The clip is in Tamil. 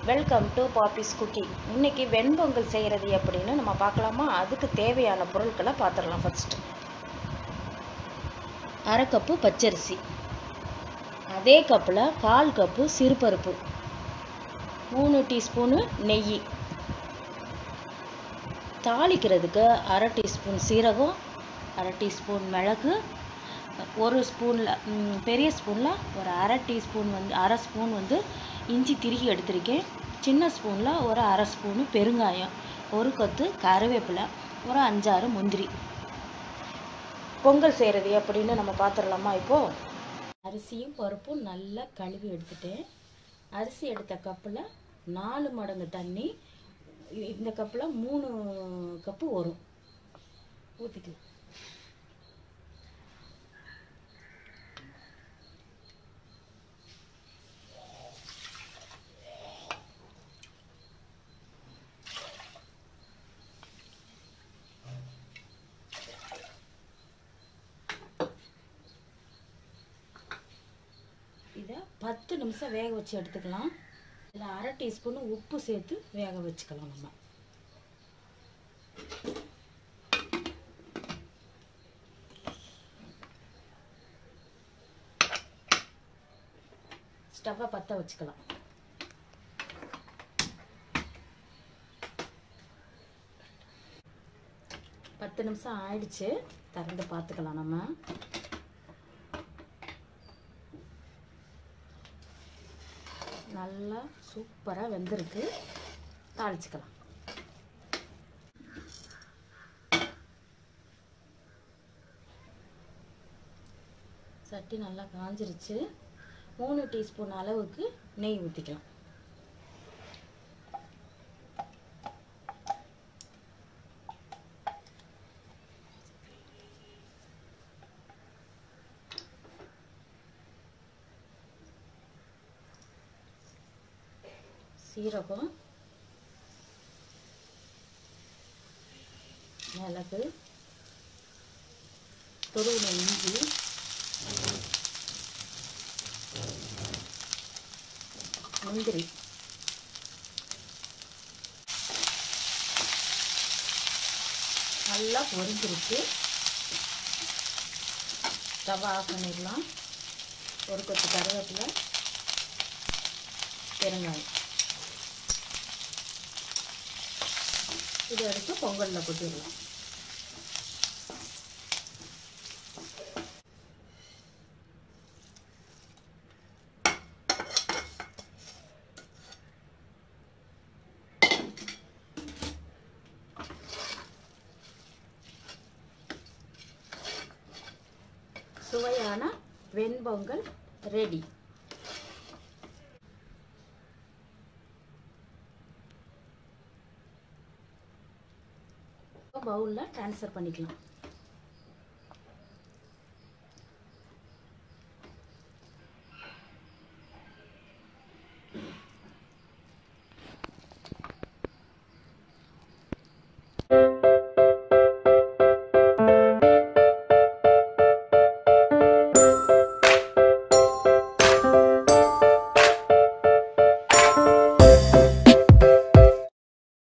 வெல்கம் டு பாப்பிஸ் குக்கிங் இன்னைக்கு வெண்பொங்கல் செய்கிறது எப்படின்னு நம்ம பார்க்கலாமா அதுக்கு தேவையான பொருட்களை பார்த்துடலாம் ஃபர்ஸ்ட் அரை கப்பு பச்சரிசி அதே கப்பில் கால் கப்பு சிறுபருப்பு மூணு டீஸ்பூனு நெய் தாளிக்கிறதுக்கு அரை டீஸ்பூன் சீரகம் அரை டீஸ்பூன் மிளகு ஒரு ஸ்பூனில் பெரிய ஸ்பூனில் ஒரு அரை டீஸ்பூன் வந்து அரை ஸ்பூன் வந்து இஞ்சி திருகி எடுத்திருக்கேன் சின்ன ஸ்பூனில் ஒரு அரை ஸ்பூனு பெருங்காயம் ஒரு கொத்து கருவேப்பிலை ஒரு அஞ்சாறு முந்திரி பொங்கல் செய்கிறது எப்படின்னு நம்ம பார்த்துடலாமா இப்போது அரிசியும் பருப்பும் நல்லா கழுவி எடுத்துட்டேன் அரிசி எடுத்த கப்பில் நாலு மடங்கு தண்ணி இந்த கப்பில் மூணு கப்பு வரும் ஊற்றிக்கலாம் இதை பத்து நிமிஷம் வேக வச்சு எடுத்துக்கலாம் இதில் அரை டீஸ்பூன் உப்பு சேர்த்து வேக வச்சுக்கலாம் நம்ம ஸ்டவ்வை பற்ற வச்சுக்கலாம் பத்து நிமிஷம் ஆயிடுச்சு திறந்து பார்த்துக்கலாம் நம்ம நல்லா சூப்பராக வெந்திருக்கு தாளிச்சுக்கலாம் சட்டி நல்லா காஞ்சிருச்சு மூணு டீஸ்பூன் அளவுக்கு நெய் ஊற்றிக்கலாம் சீரகம் மிளகு துருவின இஞ்சி முந்திரி நல்லா பொரிஞ்சிருச்சு ஸ்டவ் ஆஃப் பண்ணிடலாம் ஒரு கொத்து கருவேப்பிலை பெருங்காயம் இதை எடுத்து பொங்கலில் கொட்டிடலாம் சுவையான வெண்பொங்கல் ரெடி பவுலில் ட்ரான்ஸ்ஃபர் பண்ணிக்கலாம்